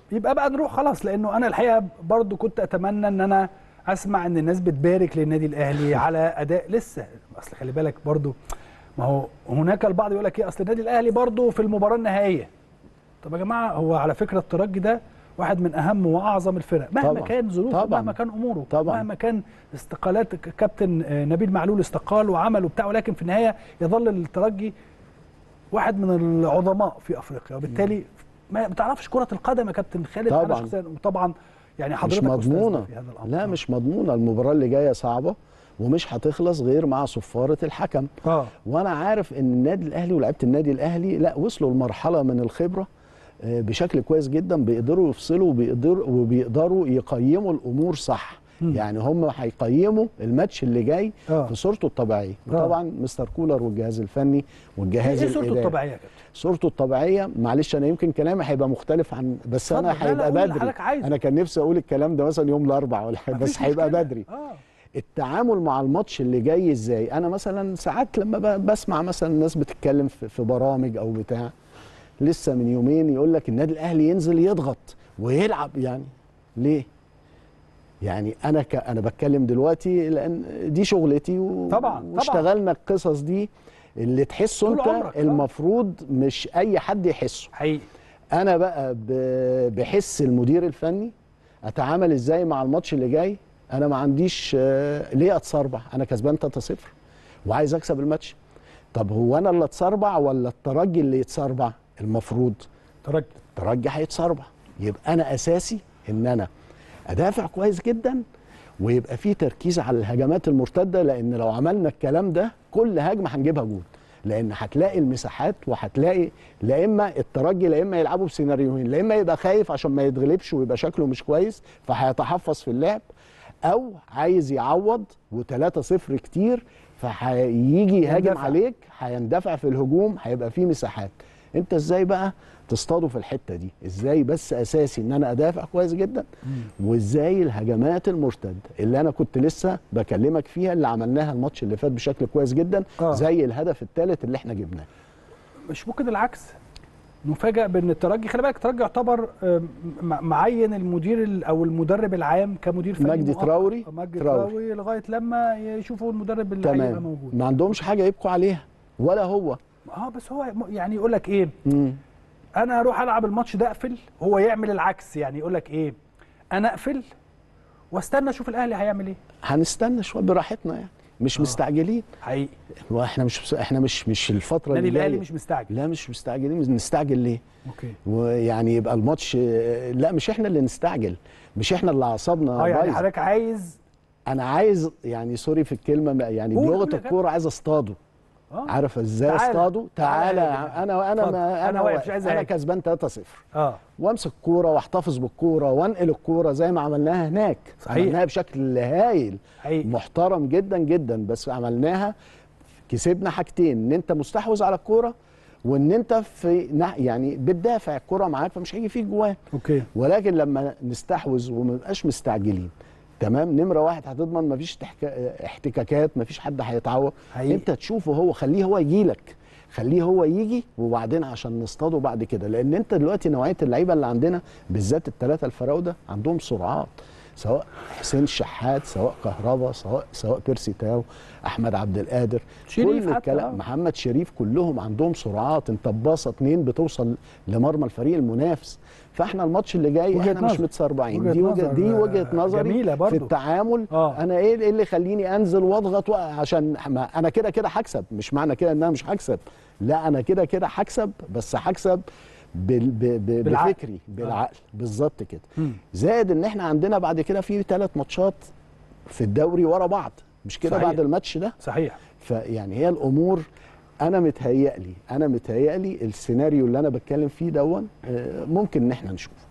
يبقى بقى نروح خلاص لانه انا الحقيقه برضو كنت اتمنى ان انا اسمع ان الناس بتبارك للنادي الاهلي على اداء لسه اصل خلي بالك برضو ما هو هناك البعض يقول لك ايه اصل النادي الاهلي برضو في المباراه النهائيه طب يا جماعه هو على فكره الترجي ده واحد من اهم واعظم الفرق مهما طبعاً. كان ظروفه طبعاً. مهما كان اموره طبعاً. مهما كان استقالات ك- كابتن آه، نبيل معلول استقال وعمل وبتاع ولكن في النهايه يظل الترجي واحد من العظماء في افريقيا وبالتالي ما بتعرفش كره القدم يا كابتن خالد انا طبعاً. شخصيا وطبعا يعني مش حضرتك أستاذنا مضمونه في هذا الامر لا مش مضمونه المباراه اللي جايه صعبه ومش هتخلص غير مع صفاره الحكم اه وانا عارف ان النادي الاهلي ولاعيبه النادي الاهلي لا وصلوا لمرحله من الخبره آه، بشكل كويس جدا بيقدروا يفصلوا وبيقدروا وبيقدروا يقيموا الامور صح مم. يعني هم هيقيموا الماتش اللي جاي آه. في صورته الطبيعيه آه. وطبعا مستر كولر والجهاز الفني والجهاز ايه صورته الإداري. الطبيعيه يا كابتن صورته الطبيعيه معلش انا يمكن كلامي هيبقى مختلف عن بس اتفضل. لا، انا لا، هيبقى قول اللي بدري حضرتك عايزه. انا كان نفسي اقول الكلام ده مثلا يوم الاربعاء ولا حاجه بس مفيش هيبقى مشكلة. بدري اه التعامل مع الماتش اللي جاي ازاي انا مثلا ساعات لما ب- بسمع مثلا الناس بتتكلم في في برامج او بتاع لسه من يومين يقول لك النادي الاهلي ينزل يضغط ويلعب يعني ليه يعني انا ك... انا بتكلم دلوقتي لان دي شغلتي و... طبعاً، طبعاً. واشتغلنا القصص دي اللي تحسه طول انت عمرك، آه. المفروض مش اي حد يحسه حقيقي انا بقى ب- بحس المدير الفني اتعامل ازاي مع الماتش اللي جاي انا ما عنديش آه، ليه اتصربع انا كسبان 3-0 وعايز اكسب الماتش طب هو انا اللي اتصربع ولا الترجي اللي يتصربع المفروض ترجي الترجي هيتصربع يبقى انا اساسي ان انا ادافع كويس جدا ويبقى في تركيز على الهجمات المرتده لان لو عملنا الكلام ده كل هجمه هنجيبها جول لان هتلاقي المساحات وهتلاقي لا اما الترجي لا اما يلعبوا بسيناريوهين لا اما يبقى خايف عشان ما يتغلبش ويبقى شكله مش كويس فهيتحفظ في اللعب او عايز يعوض و3-0 كتير فهيجي يهاجم يندفع. عليك هيندفع في الهجوم هيبقى فيه مساحات انت ازاي بقى تصطاده في الحته دي ازاي بس اساسي ان انا ادافع كويس جدا وازاي الهجمات المرتده اللي انا كنت لسه بكلمك فيها اللي عملناها الماتش اللي فات بشكل كويس جدا آه. زي الهدف الثالث اللي احنا جبناه مش ممكن العكس نفاجئ بان الترجي خلي بالك الترجي يعتبر آم، م- معين المدير ال- او المدرب العام كمدير فني مجدي مؤقت. تراوري؟ مجدي تراوري. تراوري لغايه لما يشوفوا المدرب اللي هيبقى تمام موجود ما عندهمش حاجه يبقوا عليها ولا هو اه بس هو م- يعني يقول لك ايه مم. انا اروح العب الماتش ده اقفل هو يعمل العكس يعني يقول لك ايه انا اقفل واستنى اشوف الاهلي هيعمل ايه هنستنى شويه براحتنا يعني مش آه. مستعجلين حقيقي واحنا مش احنا مش مش الفتره النادي اللي الاهلي جايه مش مستعجل لا مش مستعجلين نستعجل ليه اوكي ويعني يبقى الماتش لا مش احنا اللي نستعجل مش احنا اللي اعصابنا اه يعني بايظة. حضرتك عايز انا عايز يعني سوري في الكلمه يعني قول، بلغه قول يا الكوره عايز اصطاده اه عارف ازاي تعالى. اصطاده تعالى تعالى يا جماعة. انا انا اتفضل. ما أنا واقف، مش عايز انا أهاجم. كسبان 3-0 اه وامسك كوره واحتفظ بالكوره وانقل الكوره زي ما عملناها هناك صحيح. عملناها بشكل هايل حقيقي محترم جدا جدا بس عملناها كسبنا حاجتين ان انت مستحوذ على الكوره وان انت في نح- يعني بتدافع الكوره معاك فمش هيجي فيك جوان اوكي ولكن لما نستحوذ وما نبقاش مستعجلين تمام نمره واحد هتضمن مفيش تحكا... احتكاكات مفيش حد هيتعور حقيقي. انت تشوفه هو خليه هو يجي لك خليه هو يجي وبعدين عشان نصطاده بعد كده لان انت دلوقتي نوعيه اللعيبه اللي عندنا بالذات الثلاثه الفراوده عندهم سرعات سواء حسين شحات سواء كهربا سواء سواء بيرسي تاو احمد عبد القادر شريف كل حتى، الكلام آه. محمد شريف كلهم عندهم سرعات انت بباصه اتنين بتوصل لمرمى الفريق المنافس فاحنا الماتش اللي جاي وجهة احنا مش نظر. متسربعين وجهة دي وجهه نظر، دي آه، وجهه نظري جميلة في برضو. التعامل آه. انا ايه ايه اللي يخليني انزل واضغط وأ- عشان ما انا كده كده هكسب مش معنى كده ان انا مش هكسب لا انا كده كده هكسب بس هكسب بال ب ب بالعقل. بفكري بالعقل بالظبط كده مم. زائد ان احنا عندنا بعد كده في ثلاث ماتشات في الدوري ورا بعض مش كده صحيح. بعد الماتش ده صحيح فيعني هي الامور انا متهيألي انا متهيألي السيناريو اللي انا بتكلم فيه دون آه، ممكن ان احنا نشوفه